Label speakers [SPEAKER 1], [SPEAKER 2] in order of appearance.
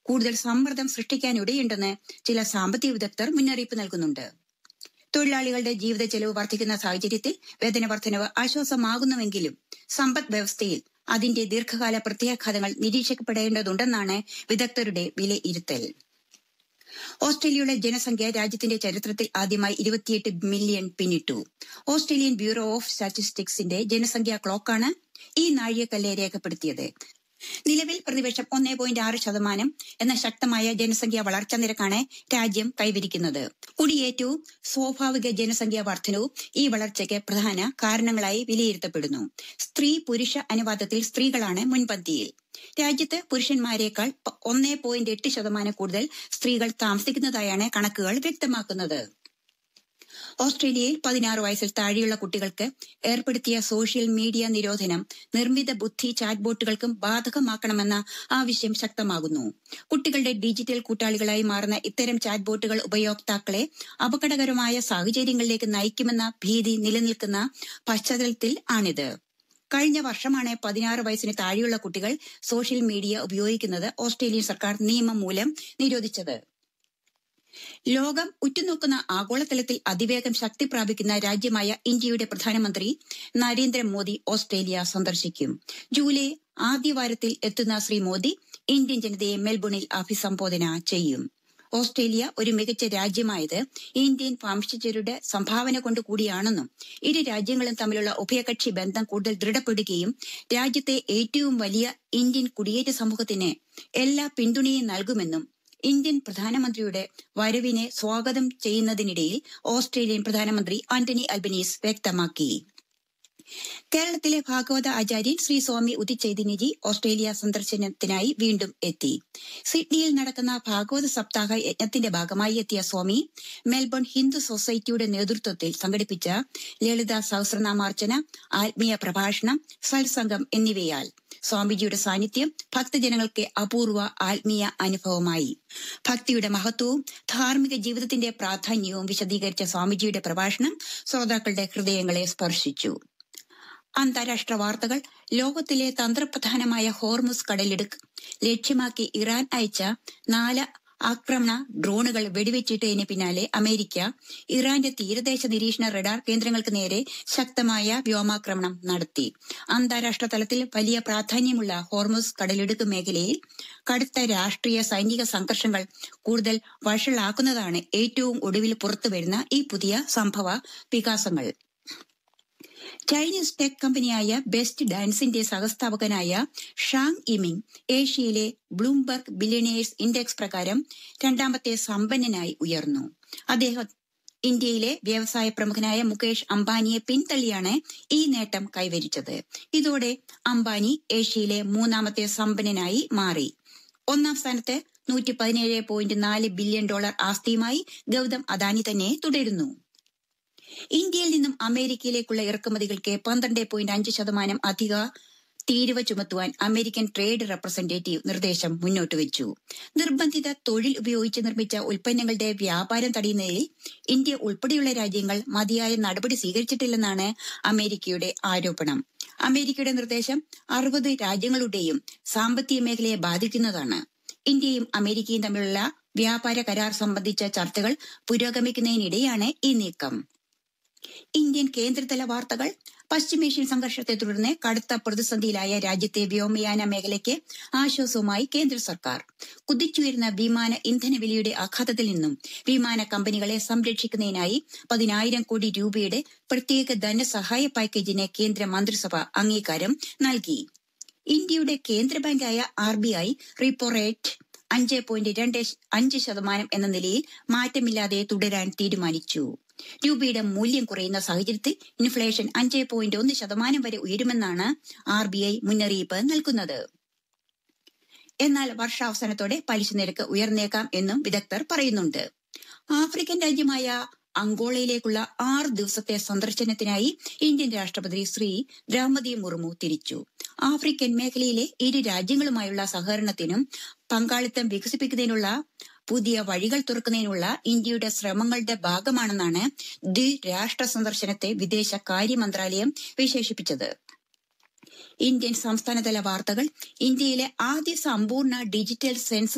[SPEAKER 1] കൂടുതൽ സമ്മർദ്ദം സൃഷ്ടിക്കാനിടയുണ്ടെന്ന് ചില സാമ്പത്തിക വിദഗ്ധർ മുന്നറിയിപ്പ് നൽകുന്നുണ്ട് തൊഴിലാളികളുടെ ജീവിത ചെലവ് വർദ്ധിക്കുന്ന സാഹചര്യത്തിൽ വേതന വർധനവ് ആശ്വാസമാകുന്നുവെങ്കിലും സമ്പദ് വ്യവസ്ഥയിൽ അതിന്റെ ദീർഘകാല പ്രത്യാഘാതങ്ങൾ നിരീക്ഷിക്കപ്പെടേണ്ടതുണ്ടെന്നാണ് വിദഗ്ധരുടെ വിലയിരുത്തൽ ഓസ്ട്രേലിയയുടെ ജനസംഖ്യ രാജ്യത്തിന്റെ ചരിത്രത്തിൽ ആദ്യമായി ഇരുപത്തിയെട്ട് മില്യൺ പിന്നിട്ടു ഓസ്ട്രേലിയൻ ബ്യൂറോ ഓഫ് സ്റ്റാറ്റിസ്റ്റിക്സിന്റെ ജനസംഖ്യാ ക്ലോക്കാണ് ഈ നാഴികക്കല്ല് രേഖപ്പെടുത്തിയത് നിലവിൽ പ്രതിവർഷം ഒന്നേ പോയിന്റ് ആറ് ശതമാനം എന്ന ശക്തമായ ജനസംഖ്യാ വളർച്ചാ നിരക്കാണ് രാജ്യം കൈവരിക്കുന്നത് കുടിയേറ്റവും സ്വാഭാവിക ജനസംഖ്യാ വർധനവും ഈ വളർച്ചയ്ക്ക് പ്രധാന കാരണങ്ങളായി വിലയിരുത്തപ്പെടുന്നു സ്ത്രീ പുരുഷ അനുപാതത്തിൽ സ്ത്രീകളാണ് മുൻപന്തിയിൽ രാജ്യത്ത് പുരുഷന്മാരെക്കാൾ ഒന്നേ പോയിന്റ് എട്ട് ശതമാനം കൂടുതൽ സ്ത്രീകൾ താമസിക്കുന്നതായാണ് കണക്കുകൾ വ്യക്തമാക്കുന്നത് ഓസ്ട്രേലിയയിൽ പതിനാറ് വയസ്സിൽ താഴെയുള്ള കുട്ടികൾക്ക് ഏർപ്പെടുത്തിയ സോഷ്യൽ മീഡിയ നിരോധനം നിർമ്മിത ബുദ്ധി ചാറ്റ് ബോട്ടുകൾക്കും ബാധകമാക്കണമെന്ന ആവശ്യം ശക്തമാകുന്നു കുട്ടികളുടെ ഡിജിറ്റൽ കൂട്ടാളികളായി മാറുന്ന ഇത്തരം ചാറ്റ് ബോട്ടുകൾ ഉപയോക്താക്കളെ അപകടകരമായ സാഹചര്യങ്ങളിലേക്ക് നയിക്കുമെന്ന ഭീതി നിലനിൽക്കുന്ന പശ്ചാത്തലത്തിൽ ആണിത് കഴിഞ്ഞ വർഷമാണ് പതിനാറ് വയസ്സിന് താഴെയുള്ള കുട്ടികൾ സോഷ്യൽ മീഡിയ ഉപയോഗിക്കുന്നത് ഓസ്ട്രേലിയൻ സർക്കാർ നിയമം മൂലം നിരോധിച്ചത് ലോകം ഉറ്റുനോക്കുന്ന ആഗോളതലത്തിൽ അതിവേഗം ശക്തി പ്രാപിക്കുന്ന രാജ്യമായ ഇന്ത്യയുടെ പ്രധാനമന്ത്രി നരേന്ദ്രമോദി ഓസ്ട്രേലിയ സന്ദർശിക്കും ജൂലൈ ആദ്യവാരത്തിൽ എത്തുന്ന ശ്രീ മോദി ഇന്ത്യൻ ജനതയെ മെൽബണിൽ അഭിസംബോധന ചെയ്യും ഓസ്ട്രേലിയ ഒരു മികച്ച രാജ്യമായത് ഇന്ത്യൻ വംശജരുടെ സംഭാവന കൊണ്ട് കൂടിയാണെന്നും ഇരു രാജ്യങ്ങളും തമ്മിലുള്ള ഉഭയകക്ഷി ബന്ധം കൂടുതൽ ദൃഢപ്പെടുകയും രാജ്യത്തെ ഏറ്റവും വലിയ ഇന്ത്യൻ കുടിയേറ്റ സമൂഹത്തിന് എല്ലാ പിന്തുണയും നൽകുമെന്നും ഇന്ത്യൻ പ്രധാനമന്ത്രിയുടെ വരവിനെ സ്വാഗതം ചെയ്യുന്നതിനിടയിൽ ഓസ്ട്രേലിയൻ പ്രധാനമന്ത്രി ആന്റണി അൽബനീസ് വ്യക്തമാക്കി കേരളത്തിലെ ഭാഗവത ആചാര്യൻ ശ്രീ സ്വാമി ഉദിച്ചൈതന്യജി ഓസ്ട്രേലിയ സന്ദർശനത്തിനായി വീണ്ടും എത്തി സിഡ്നിയിൽ നടക്കുന്ന ഭാഗവത സപ്താഹ യജ്ഞത്തിന്റെ ഭാഗമായി എത്തിയ സ്വാമി മെൽബൺ ഹിന്ദു സൊസൈറ്റിയുടെ നേതൃത്വത്തിൽ സംഘടിപ്പിച്ച ലളിത സഹസ്രനാമാർച്ചന ആത്മീയ പ്രഭാഷണം സത്സംഗം എന്നിവയാൽ സ്വാമിജിയുടെ സാന്നിധ്യം ഭക്തജനങ്ങൾക്ക് അപൂർവ ആത്മീയ അനുഭവമായി ഭക്തിയുടെ മഹത്വവും ധാർമ്മിക ജീവിതത്തിന്റെ പ്രാധാന്യവും വിശദീകരിച്ച സ്വാമിജിയുടെ പ്രഭാഷണം ശ്രോതാക്കളുടെ ഹൃദയങ്ങളെ സ്പർശിച്ചു അന്താരാഷ്ട്ര വാർത്തകൾ ലോകത്തിലെ തന്ത്രപ്രധാനമായ ഹോർമുസ് കടലിടുക്ക് ലക്ഷ്യമാക്കി ഇറാൻ അയച്ച നാല് ആക്രമണ ഡ്രോണുകൾ വെടിവെച്ചിട്ടതിന് പിന്നാലെ അമേരിക്ക ഇറാന്റെ തീരദേശ നിരീക്ഷണ റഡാർ കേന്ദ്രങ്ങൾക്ക് നേരെ ശക്തമായ വ്യോമാക്രമണം നടത്തി അന്താരാഷ്ട്ര തലത്തിൽ വലിയ പ്രാധാന്യമുള്ള ഹോർമുസ് കടലിടുക്ക് മേഖലയിൽ കടുത്ത രാഷ്ട്രീയ സൈനിക സംഘർഷങ്ങൾ കൂടുതൽ വഷളാക്കുന്നതാണ് ഏറ്റവും ഒടുവിൽ പുറത്തുവരുന്ന ഈ പുതിയ സംഭവ വികാസങ്ങൾ ചൈനീസ് ടെക് കമ്പനിയായ ബെസ്റ്റ് ഡാൻസിന്റെ സഹസ്ഥാപകനായ ഷാങ് ഇമിങ് ഏഷ്യയിലെ ബ്ലൂംബർഗ് ബില്യണേഴ്സ് ഇൻഡെക്സ് പ്രകാരം രണ്ടാമത്തെ സമ്പന്നനായി ഉയർന്നു അദ്ദേഹം ഇന്ത്യയിലെ വ്യവസായ പ്രമുഖനായ മുകേഷ് അംബാനിയെ പിന്തള്ളിയാണ് ഈ നേട്ടം കൈവരിച്ചത് ഇതോടെ അംബാനി ഏഷ്യയിലെ മൂന്നാമത്തെ സമ്പന്നനായി മാറി ഒന്നാം സ്ഥാനത്ത് നൂറ്റി പതിനേഴ് പോയിന്റ് നാല് ബില്യൺ ഡോളർ ആസ്തിയുമായി ഗൗതം അദാനി തന്നെ തുടരുന്നു ഇന്ത്യയിൽ നിന്നും അമേരിക്കയിലേക്കുള്ള ഇറക്കുമതികൾക്ക് പന്ത്രണ്ട് പോയിന്റ് അഞ്ച് ശതമാനം അധിക തീരുവ ചുമത്തുവാൻ അമേരിക്കൻ ട്രേഡ് റെപ്രസെന്റേറ്റീവ് നിർദ്ദേശം മുന്നോട്ട് വെച്ചു നിർബന്ധിത തൊഴിൽ ഉപയോഗിച്ച് നിർമ്മിച്ച ഉൽപ്പന്നങ്ങളുടെ വ്യാപാരം തടയുന്നതിൽ ഇന്ത്യ ഉൾപ്പെടെയുള്ള രാജ്യങ്ങൾ മതിയായ നടപടി സ്വീകരിച്ചിട്ടില്ലെന്നാണ് അമേരിക്കയുടെ ആരോപണം അമേരിക്കയുടെ നിർദ്ദേശം അറുപത് രാജ്യങ്ങളുടെയും സാമ്പത്തിക മേഖലയെ ബാധിക്കുന്നതാണ് ഇന്ത്യയും അമേരിക്കയും തമ്മിലുള്ള വ്യാപാര കരാർ സംബന്ധിച്ച ചർച്ചകൾ പുരോഗമിക്കുന്നതിനിടെയാണ് ഈ നീക്കം ഇന്ത്യൻ കേന്ദ്രതല വാർത്തകൾ പശ്ചിമേഷ്യൻ സംഘർഷത്തെ തുടർന്ന് കടുത്ത പ്രതിസന്ധിയിലായ രാജ്യത്തെ വ്യോമയാന മേഖലയ്ക്ക് ആശ്വാസവുമായി കേന്ദ്ര സർക്കാർ കുതിച്ചുയരുന്ന വിമാന ഇന്ധന വിലയുടെ ആഘാതത്തിൽ നിന്നും വിമാന കമ്പനികളെ സംരക്ഷിക്കുന്നതിനായി പതിനായിരം കോടി രൂപയുടെ പ്രത്യേക ധനസഹായ പാക്കേജിന് കേന്ദ്ര മന്ത്രിസഭ അംഗീകാരം നൽകി ഇന്ത്യയുടെ കേന്ദ്ര ബാങ്കായ R B I repo rate അഞ്ച് പോയിന്റ് രണ്ട് അഞ്ച് ശതമാനം എന്ന നിലയിൽ മാറ്റമില്ലാതെ തുടരാൻ തീരുമാനിച്ചു രൂപയുടെ മൂല്യം കുറയുന്ന സാഹചര്യത്തിൽ ഇൻഫ്ലേഷൻ അഞ്ച് പോയിന്റ് ഒന്ന് ശതമാനം വരെ ഉയരുമെന്നാണ് ആർ ബി ഐ മുന്നറിയിപ്പ് നൽകുന്നത് എന്നാൽ വർഷാവസാനത്തോടെ പലിശ നിരക്ക് ഉയർന്നേക്കാം എന്നും വിദഗ്ധർ പറയുന്നുണ്ട് ആഫ്രിക്കൻ രാജ്യമായ അങ്കോളയിലേക്കുള്ള ആറ് ദിവസത്തെ സന്ദർശനത്തിനായി ഇന്ത്യൻ രാഷ്ട്രപതി ശ്രീ ദ്രൗപതി മുർമു തിരിച്ചു ആഫ്രിക്കൻ മേഖലയിലെ ഇരു രാജ്യങ്ങളുമായുള്ള സഹകരണത്തിനും പങ്കാളിത്തം വികസിപ്പിക്കുന്നതിനുള്ള പുതിയ വഴികൾ തുറക്കുന്നതിനുള്ള ഇന്ത്യയുടെ ശ്രമങ്ങളുടെ ഭാഗമാണെന്നാണ് ദ്വിരാഷ്ട്ര സന്ദർശനത്തെ വിദേശകാര്യ മന്ത്രാലയം വിശേഷിപ്പിച്ചത് ഇന്ത്യൻ സംസ്ഥാനതല വാർത്തകൾ ഇന്ത്യയിലെ ആദ്യ സമ്പൂർണ്ണ ഡിജിറ്റൽ സെൻസസ്